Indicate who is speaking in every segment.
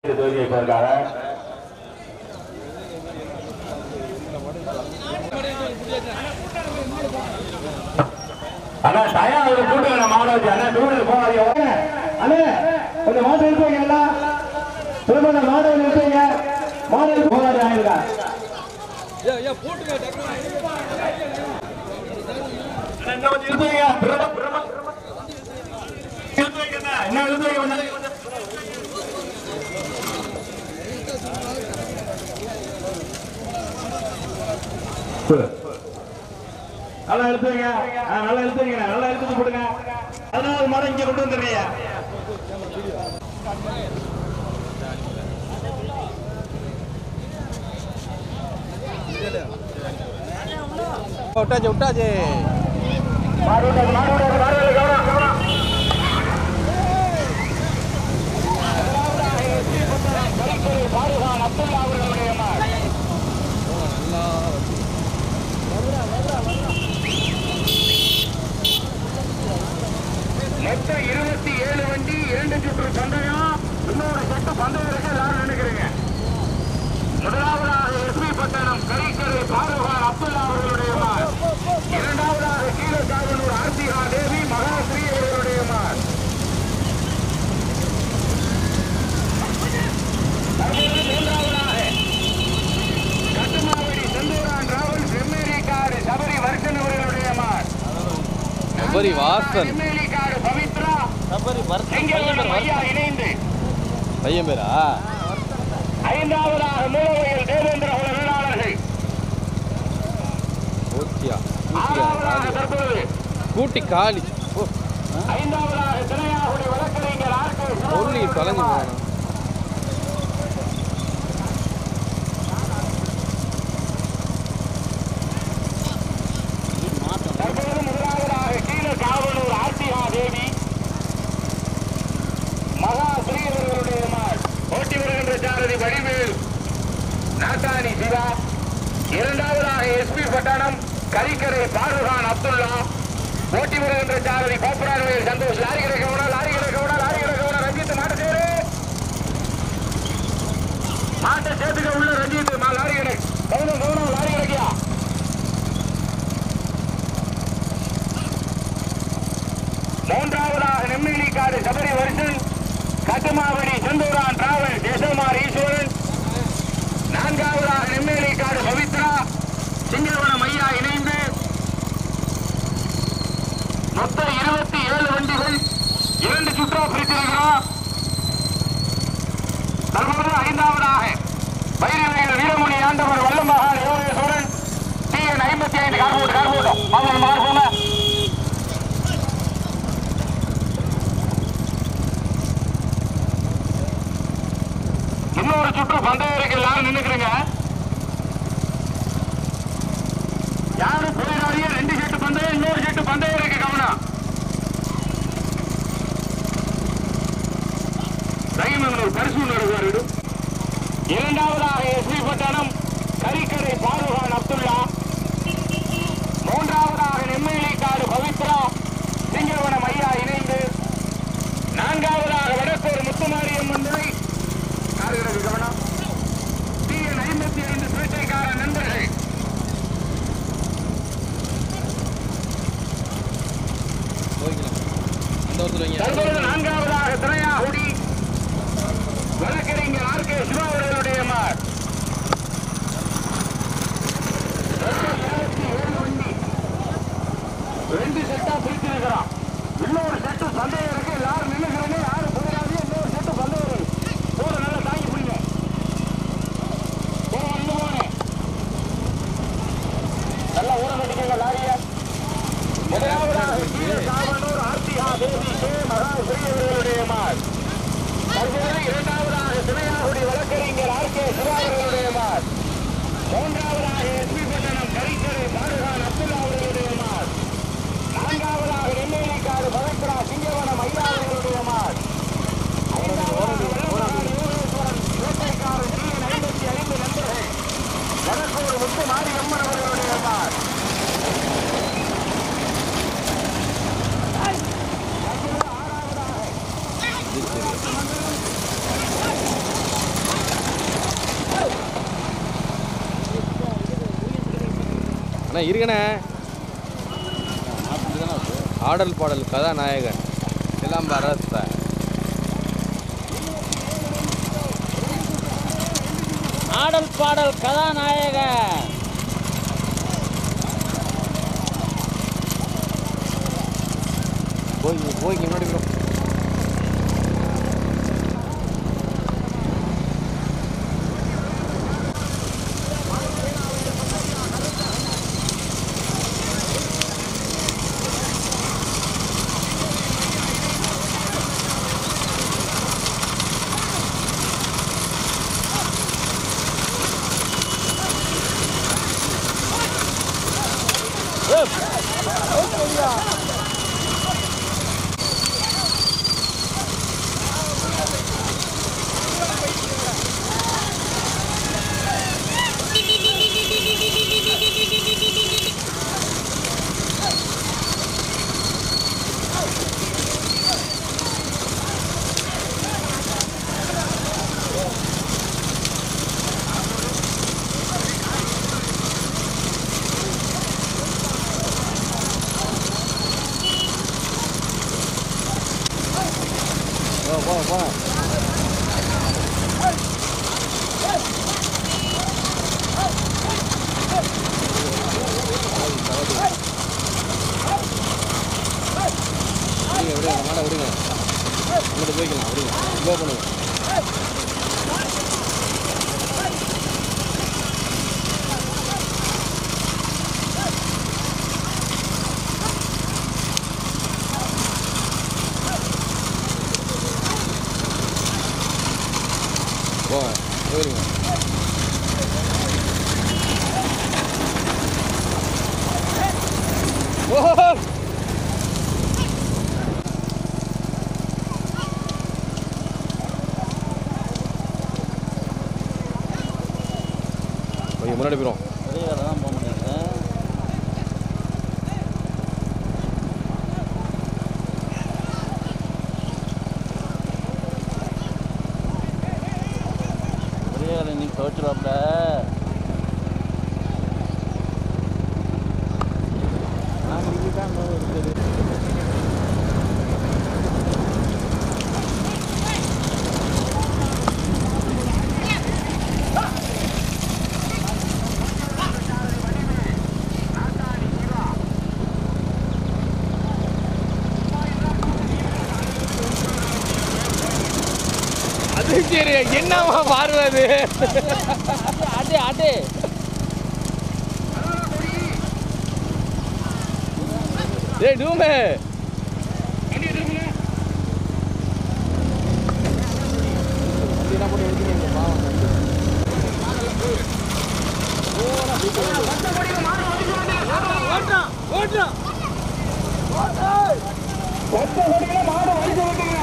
Speaker 1: துவக்கி வைப்பதற்காக அண்ணா டயம் ஒரு கூட்டுங்க மாட வச்சு அண்ணா டூரில் போகாதீங்க
Speaker 2: அண்ணே கொஞ்சம் மாடு நிறுத்துவீங்க எல்லாம் திரும்ப அந்த மாடை நிறுத்துவீங்க மாடு போராடி ஆயிருக்கா
Speaker 1: என்ன கொஞ்சம் இழுத்துவீங்க பிரம பிரம இழுத்துவீங்க அண்ணா. என்ன இழுத்துவீங்க கொஞ்சம். நல்லா எடுத்துவீங்க நல்லா எடுத்துவீங்க நல்லா எடுத்து போடுங்க அதனால மரம் இங்க கொண்டு வந்துடுறீங்க
Speaker 3: விட்டாச்சு விட்டாச்சு
Speaker 1: மாடு விடாது, மாடு விடாது, மாடு விடாது, கவனம், கவனம். மொத்தம் இருபத்தி ஏழு வண்டி இரண்டு சுற்று பந்தயம் இன்னொரு சுற்று பந்தயம் இருக்கு எல்லாரும் நினைக்கிறீங்க முதலாவதாக எஸ்பி பட்டணம் கரிக்கரை பாருகார் அப்துல்லா அவர்களுடைய மார் இரண்டாவதாக கீழக்காவலூர் ஆர்த்திகா தேவி மகாஸ்ரீ அவர்களுடைய மார் தற்போது மூன்றாவதாக கட்டுமாவடி செந்தூரான் ராவல் செம்மேரி காடு சபரி வருஷன் அவர்களுடைய மார்
Speaker 3: சபரி வாசன்.
Speaker 1: செம்மேரி காடு பவித்ரா
Speaker 3: சபரி
Speaker 1: செங்கல்வனம் ஐயா இணைந்து
Speaker 3: பையன் பேரா
Speaker 1: ஐந்தாவதாக மூலவையில் தேவேந்திர குல வேளாளர்கள்
Speaker 3: ஓகேயா
Speaker 1: ஆறாவதாக தற்போது
Speaker 3: கூட்டி காலி ஓ
Speaker 1: ஐந்தாவதாக திரையாகுடி வழக்கறிஞர் ஆர் கே
Speaker 3: சொல்லி தொலைஞ்சு போகணும்
Speaker 1: தற்போது முதலாவதாக கீழ காவலூர் ஆர்த்திகா தேவி மகா ஸ்ரீவர்களுடைய மாள் ஓட்டி வருகின்ற சாரதி வடிவேல் நாட்டாணி சிவா இரண்டாவதாக எஸ்பி பட்டணம் கரிக்கரை பாருகான் அப்துல்லா ஓட்டி வருகின்ற சாரதி கோப்பரான் சந்தோஷ் லாரி கிடக்கவனா லாரி கிடக்கவனா லாரி கிடக்கவனா ரஞ்சித் மாட்ட சேரு மாட்டை சேர்த்துக்க உள்ள ரஞ்சித் மா லாரி கிடக்கு கவனம் கவனம் லாரி கிடக்கியா மூன்றாவதாக நெம்மிலிக்காடு சபரி வருஷன் கட்டுமாவடி செந்தூரான் டிராவல் தேசமார் ஈஸ்வரன் நான்காவதாக நெம்மேலிக்காடு பவித்ரா சிங்கவனம் ஐயா இணைந்து மொத்தம் இருபத்தி ஏழு வண்டிகள் இரண்டு சுற்றா பிரித்திருக்கிறோம் தற்போது ஐந்தாவதாக வைரவேல் வீரமணி ஆண்டவர் வல்லமகான் யோகேஸ்வரன் டிஎன் ஐம்பத்தி ஐந்து கார்போட்டு கார்போட்டம் அவங்க மாறு போங்க இன்னொரு சுற்று பந்தயம் இருக்கு எல்லாரும் நின்னுக்கிறீங்க யாரும் போயிடாதீங்க ரெண்டு செட்டு பந்தயம் இன்னொரு செட்டு பந்தயம் இருக்கு கவனம் ரயில்மங்கலூர் பரிசு நடுவார் இரண்டாவதாக எஸ்பி பட்டணம் கரிக்கரை பாலுகான் அப்துல்லா மூன்றாவதாக நெம்மேலிக்காடு பவித்ரா சிங்கவனம் ஐயா இணைந்து நான்காவதாக வடக்கூர் முத்துமாரியம்மன் துணை யாருகிறது கவனம் டிஎன் ஐம்பத்தி ஐந்து பேட்டைக்கார நண்பர்கள்
Speaker 3: போய்க்கலாம் அந்த ஒருத்தர் வைங்க
Speaker 1: தற்போது நான்காவதாக திரையாகுடி வழக்கறிஞர் ஆர் கே சிவா அவர்களுடைய மார் மொத்தம் இருபத்தி ஏழு வண்டி. ரெண்டு செட்டா பிரிச்சிருக்கிறோம் இன்னொரு செட்டு சந்தேகம் இருக்கு எல்லாரும் நின்னுக்கிறேன்னு யாரும் போயிடாதீங்க இன்னொரு செட்டு சந்தேகம் இருக்கு போட நல்லா தாங்கி பிடிங்க போங்க இங்க போனே நல்லா ஊற கட்டிக்கங்க லாரிய முதலாவதாக கீழே சாவனூர் ஆர்த்திகா தேவி கே மகா ஸ்ரீவர்களுடைய மார் தற்போது இரண்டாவதாக சிவயாகுடி வழக்கறிஞர் ஆர் கே சிவாவர்களுடைய மார் மூன்றாவதாக எஸ்பி பட்டணம் கரிக்கரை பாடுகான் அப்துல்லா அவர்களுடைய மார் நான்காவதாக நெம்மேலிக்காடு பவித்ரா சிங்கவனம் ஐயா அவர்களுடைய மார் ஐந்தாவதாக வல்லவராடு யோகேஸ்வரன் வேட்டைக்காரர் டிஎன் ஐம்பத்தி ஐந்து நண்பர்கள் வடக்கூர் முத்து மாரியம்மன் அவர்களுடைய மார் தற்போது ஆறாவதாக
Speaker 3: அண்ணா இருக்கண்ணே ஆடல் பாடல் கதாநாயகன் எல்லாம் அரச
Speaker 4: ஆடல் பாடல் கதாநாயகன்
Speaker 3: போய் போய் முன்னாடி bro. போ போ போ விடுங்க விடுங்க மாடை விடுங்க இங்கிட்டு போய்க்கலாம் விடுங்க கோ பண்ணுங்க போங்க போயிருங்க ஓஹோ கொஞ்சம் முன்னாடி போயிடும்
Speaker 4: பெரிய வேலை தான் போக முடியாது பெரிய வேலை நீ துவச்சிருவாப்ல நான் இங்கே தான் இருக்குது
Speaker 3: அது சரி என்னவா பார்வை அது
Speaker 4: அடு அடு
Speaker 3: டேய் டூமே
Speaker 1: ஒத்த கொடியில மாடு வலிச்சு விட்டுங்க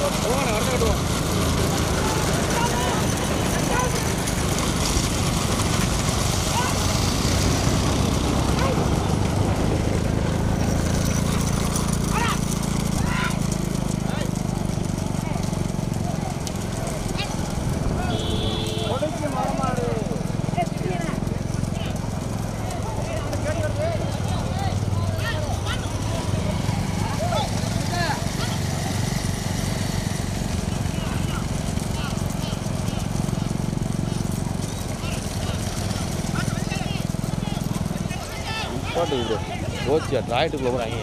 Speaker 3: பாட்டு ப்ரோ ரோச்சியா டிராய்ட்டுக்குள்ள போகிறாங்க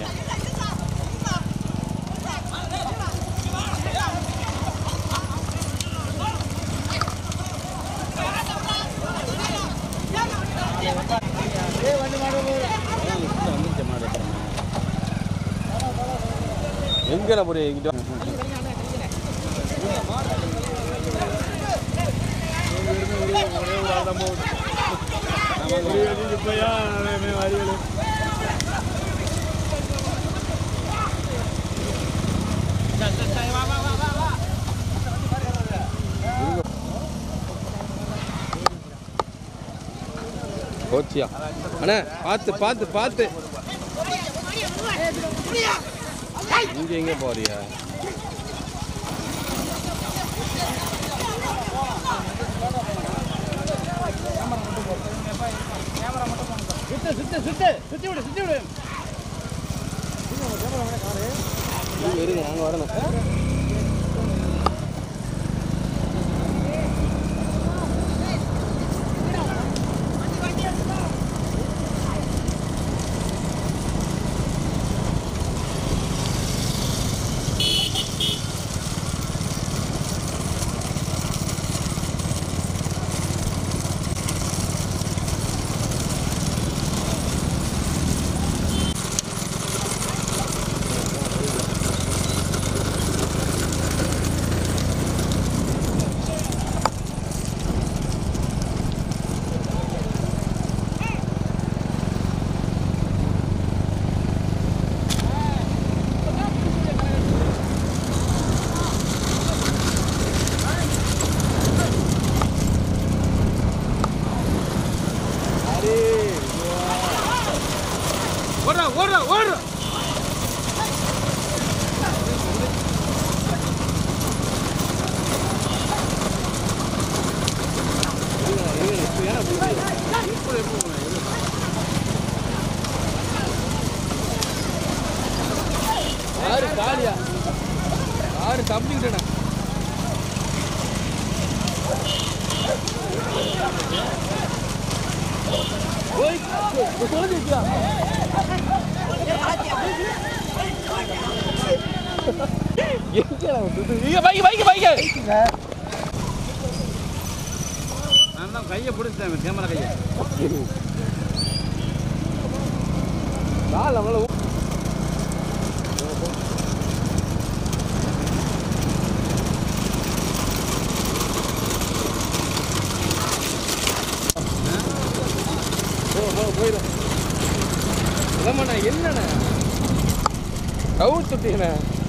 Speaker 4: வந்துச்சு மாடு அப்புறமா
Speaker 3: எங்கே போறீங்க இங்கிட்ட கோச்சியா அண்ணா பார்த்து பார்த்து பார்த்து இங்க எங்க போறியா
Speaker 4: சுத்து சுத்து சுத்து
Speaker 3: இருங்க நாங்கள் வரணும்
Speaker 4: ஓடுறா ஓடுறா ஓடுறா
Speaker 3: ஆறு காலியா ஆறு கம்மிக்கிட்டேண்ணா போய் சொல்லுங்க
Speaker 4: இங்க பைக்கு பைக்கு பைக்கு நான் தான் கையை பிடிச்சிட்டேன் கேமரா கையை
Speaker 3: கால் நம்மளால போ போ போயிடும் இல்லைம்மாண்ணா என்னண்ணே கவுத்துட்டீங்கண்ணே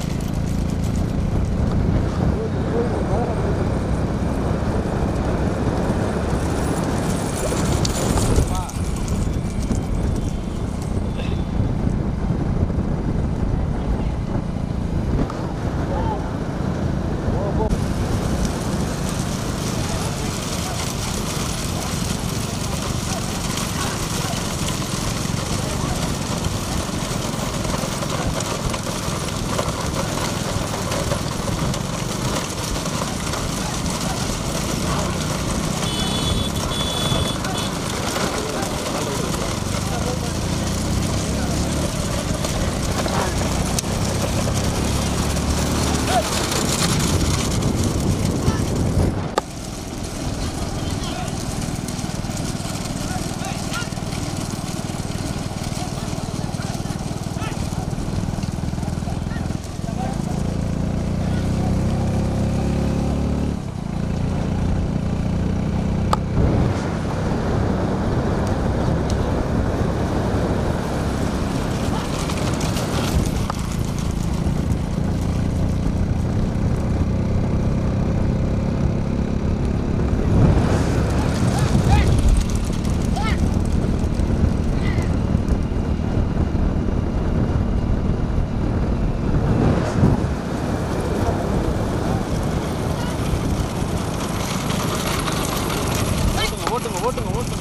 Speaker 4: ஓட்டுங்க ஓட்டுங்க ஓட்டுங்க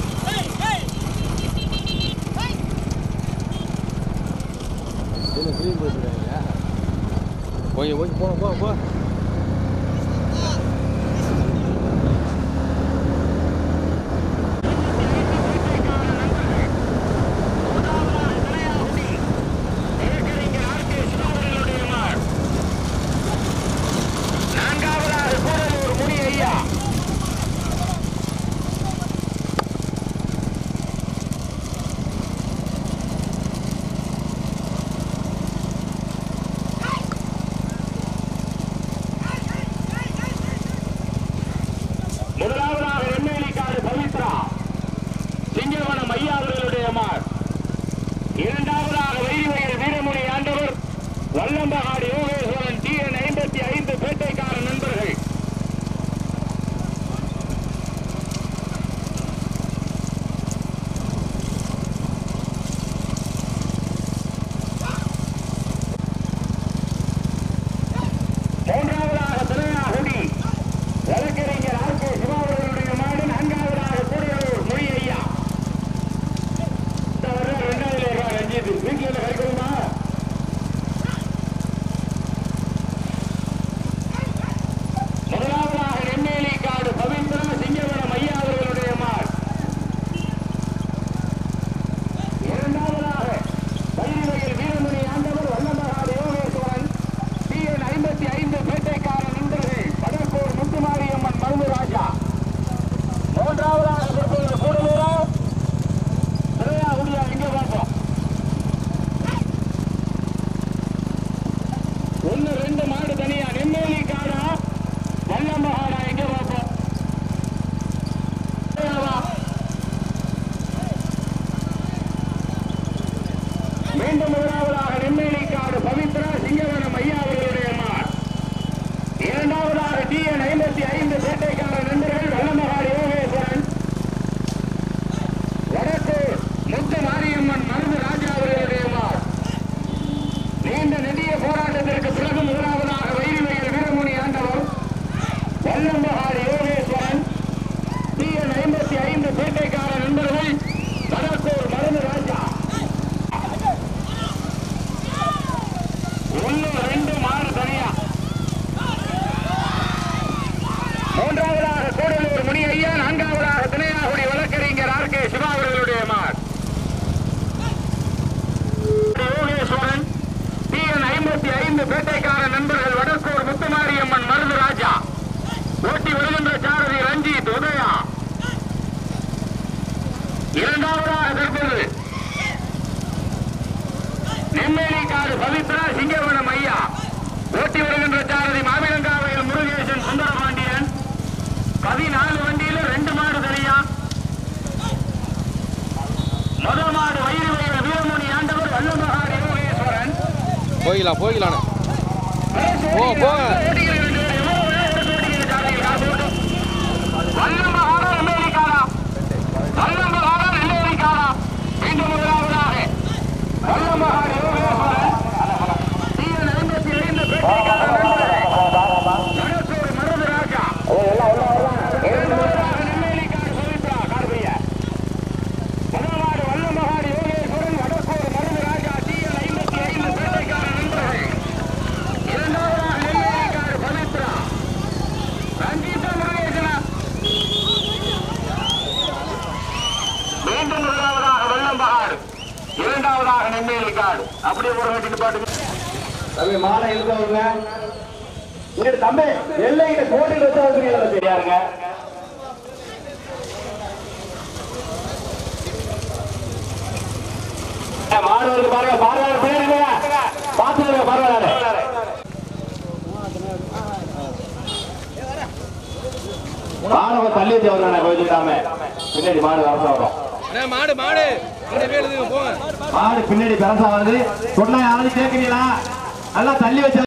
Speaker 3: என்ன திரும்பி போயிட்டுருக்காங்க போய் போய் போ போ போ
Speaker 1: நான்காவதாக கூடலூர் முனி ஐயா முதலாவதாக எம்எல்ஏக்காடு பவித்ரா சிங்கவனம் ஐயா அவர்களுடைய மார் இரண்டாவதாக வைரிவயல் வீரமணி ஆண்டவர் வல்லம்பகாடு யோகேஸ்வரன் டி என் ஐம்பத்தி ஐந்து பேட்டைக்கார நண்பர்கள் மூன்றாவதாக திருநாகுடி வழக்கறிஞர் ஆர் கே சிவாவர்களுடைய மாடு நான்காவதாக கூடலூர் மொழி ஐயா இந்த வருடம் ஐம்பத்தி ஐந்து பேட்டைக்கார நண்பர்கள் வடக்கூர் முத்துமாரியம்மன் மருது ராஜா ஓட்டி வருகின்ற சாரதி ரஞ்சித் உதயா இரண்டாவதாக தற்போது நெம்மேலிக்காடு பவித்ரா சிங்கவனம் ஐயா ஓட்டி வருகின்ற சாரதி மாவிலங்காவையில் முருகேசன் சுந்தரபாண்டியன் பதினாலு வண்டியில ரெண்டு மாடு தனியா முதல் மாடு வயிறு வயிறு வீரமணி ஆண்டவர் வல்லமகாரி யோகேஸ்வரன்
Speaker 3: போய்க்கலாம் போய்க்கலாண்ணே போ போங்க
Speaker 1: வல்லமகாரா அமெரிக்காரா வல்லமகாரா அமெரிக்காரா மீண்டும் முதலாவதாக வல்லமகாரி யோகேஸ்வரன் தீயன் ஐம்பத்தி ஐந்து பேட்டைக்கார நண்பர்களே. மனசூர் மருது ராஜா இரண்டாவதாக நெம்மேலிக்காடு பவித்ரா கார்பிய முதலாவது வல்லமகாரி யோகேஸ்வரன் வடக்கூர் மருது ராஜா தீயன் ஐம்பத்தி ஐந்து பேட்டைக்கார நண்பர்கள் இரண்டாவதாக நெம்மேலிக்காடு பவித்ரா ரஞ்சிதா முருகேசனா மீண்டும் முதலாவதாக வெள்ளம்பகாடு இரண்டாவதாக நெம்மேலிக்காடு அப்படியே ஒரு கட்டிட்டு பாட்டு
Speaker 2: தம்பி மாலை இழுத்தவங்க இங்க தம்பி எல்லைகிட்ட கோட்டில் வச்சவங்க தெரியாருங்க மாடு வருது பாருங்க பார்வையாளர் பின்னாடி பார்த்து பார்வையாளர் மாணவ தள்ளி வச்சு வருவானே கொஞ்சிட்டாம பின்னாடி மாடு வரசா வரும்
Speaker 3: அண்ணே மாடு மாடு அங்கே போய் எழுதுங்க போங்க
Speaker 2: மாடு பின்னாடி பெருசா வருது சொன்னா யாராவது கேட்கிறீங்களா நல்லா தள்ளி வச்சு